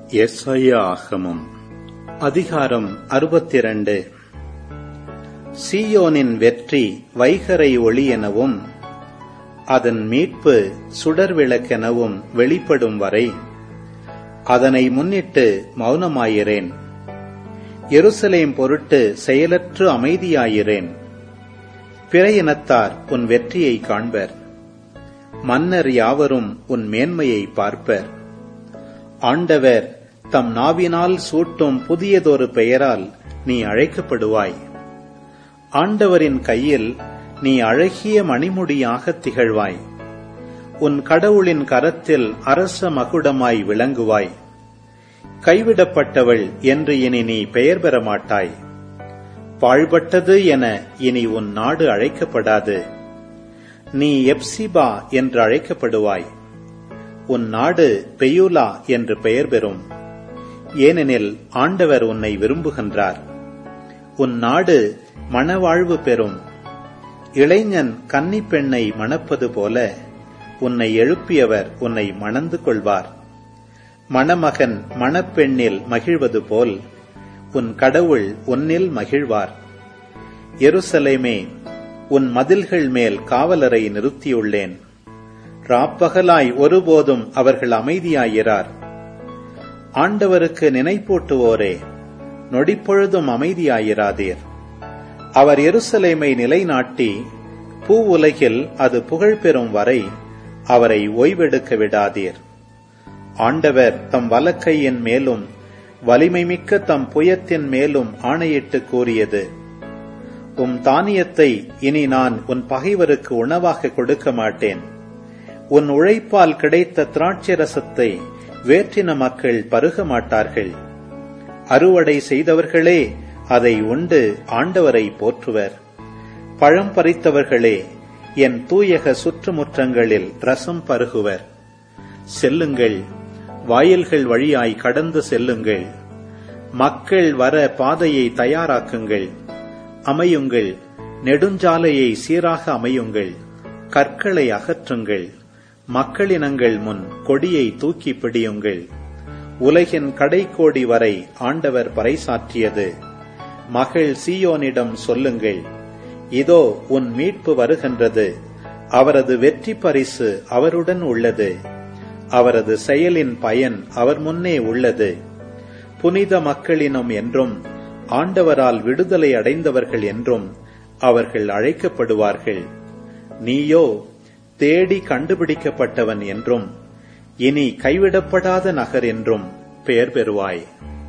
எஸ்ஐயா ஆகமம் அதிகாரம் அறுபத்திரண்டு சீயோனின் வெற்றி வைகரை ஒளி எனவும் அதன் மீட்பு சுடர் விளக்கெனவும் வெளிப்படும் வரை அதனை முன்னிட்டு மௌனமாயிரேன் எருசலேம் பொருட்டு செயலற்று அமைதியாயிரேன் பிற இனத்தார் உன் வெற்றியை காண்பர் மன்னர் யாவரும் உன் மேன்மையை பார்ப்பர் ஆண்டவர் தம் நாவினால் சூட்டும் புதியதொரு பெயரால் நீ அழைக்கப்படுவாய் ஆண்டவரின் கையில் நீ அழகிய மணிமுடியாக திகழ்வாய் உன் கடவுளின் கரத்தில் அரச மகுடமாய் விளங்குவாய் கைவிடப்பட்டவள் என்று இனி நீ பெயர் பெற மாட்டாய் பாழ்பட்டது என இனி உன் நாடு அழைக்கப்படாது நீ எப்சிபா என்று அழைக்கப்படுவாய் உன் நாடு பெயுலா என்று பெயர் பெறும் ஏனெனில் ஆண்டவர் உன்னை விரும்புகின்றார் உன் நாடு மணவாழ்வு பெறும் இளைஞன் கன்னி பெண்ணை மணப்பது போல உன்னை எழுப்பியவர் உன்னை மணந்து கொள்வார் மணமகன் மணப்பெண்ணில் மகிழ்வது போல் உன் கடவுள் உன்னில் மகிழ்வார் எருசலேமே உன் மதில்கள் மேல் காவலரை நிறுத்தியுள்ளேன் ராப்பகலாய் ஒருபோதும் அவர்கள் அமைதியாயிரார் ஆண்டவருக்கு நினைப்பூட்டுவோரே நொடிப்பொழுதும் அமைதியாயிராதீர் அவர் எருசலேமை நிலைநாட்டி பூ உலகில் அது புகழ் பெறும் வரை அவரை ஓய்வெடுக்க விடாதீர் ஆண்டவர் தம் வலக்கையின் மேலும் வலிமை மிக்க தம் புயத்தின் மேலும் ஆணையிட்டு கூறியது உம் தானியத்தை இனி நான் உன் பகைவருக்கு உணவாக கொடுக்க மாட்டேன் உன் உழைப்பால் கிடைத்த திராட்சை ரசத்தை வேற்றின மக்கள் பருக மாட்டார்கள் அறுவடை செய்தவர்களே அதை உண்டு ஆண்டவரை போற்றுவர் பழம் பறித்தவர்களே என் தூயக சுற்றுமுற்றங்களில் ரசம் பருகுவர் செல்லுங்கள் வாயில்கள் வழியாய் கடந்து செல்லுங்கள் மக்கள் வர பாதையை தயாராக்குங்கள் அமையுங்கள் நெடுஞ்சாலையை சீராக அமையுங்கள் கற்களை அகற்றுங்கள் மக்களினங்கள் முன் கொடியை தூக்கி பிடியுங்கள் உலகின் கடைக்கோடி வரை ஆண்டவர் பறைசாற்றியது மகள் சீயோனிடம் சொல்லுங்கள் இதோ உன் மீட்பு வருகின்றது அவரது வெற்றி பரிசு அவருடன் உள்ளது அவரது செயலின் பயன் அவர் முன்னே உள்ளது புனித மக்களினம் என்றும் ஆண்டவரால் விடுதலை அடைந்தவர்கள் என்றும் அவர்கள் அழைக்கப்படுவார்கள் நீயோ தேடி கண்டுபிடிக்கப்பட்டவன் என்றும் இனி கைவிடப்படாத நகர் என்றும் பெயர் பெறுவாய்